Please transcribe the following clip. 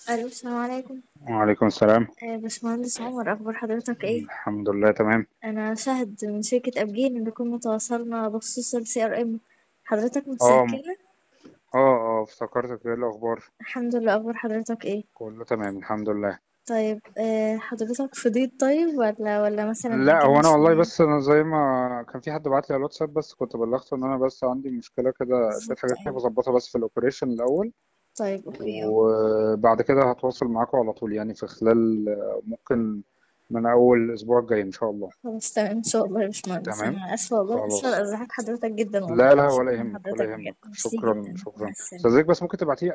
ألو السلام عليكم وعليكم السلام آه، باشمهندس عمر أخبار حضرتك إيه؟ الحمد لله تمام أنا شاهد من شركة أبجين إن كنا تواصلنا بخصوص ال CRM حضرتك اه متذكرنا؟ اه اه افتكرتك ايه الاخبار الحمد لله أخبار حضرتك إيه؟ كله تمام الحمد لله طيب آه، حضرتك فضيت طيب ولا ولا مثلا لا الدنيا هو انا ماشية والله إيه؟ بس انا زي ما كان في حد بعت لي على الواتساب بس كنت بلغته ان انا بس عندي مشكله كده شويه بالظبط حاجات كده أيوه بظبطها بس في الاوبريشن الاول طيب أوكي أه وبعد كده هتواصل معاكم على طول يعني في خلال آه، ممكن من اول الاسبوع الجاي ان شاء الله خلاص تمام إن شاء الله يا باشمهندس تمام أنا آسفة والله آسفة خلاص لإزعاج حضرتك جدا والله لا لا ولا شكرا يهمك ولا لحضرتك بجد يهمك ميرسي شكرا جدا مع شكرا السلامة استاذك بس ممكن تبعتي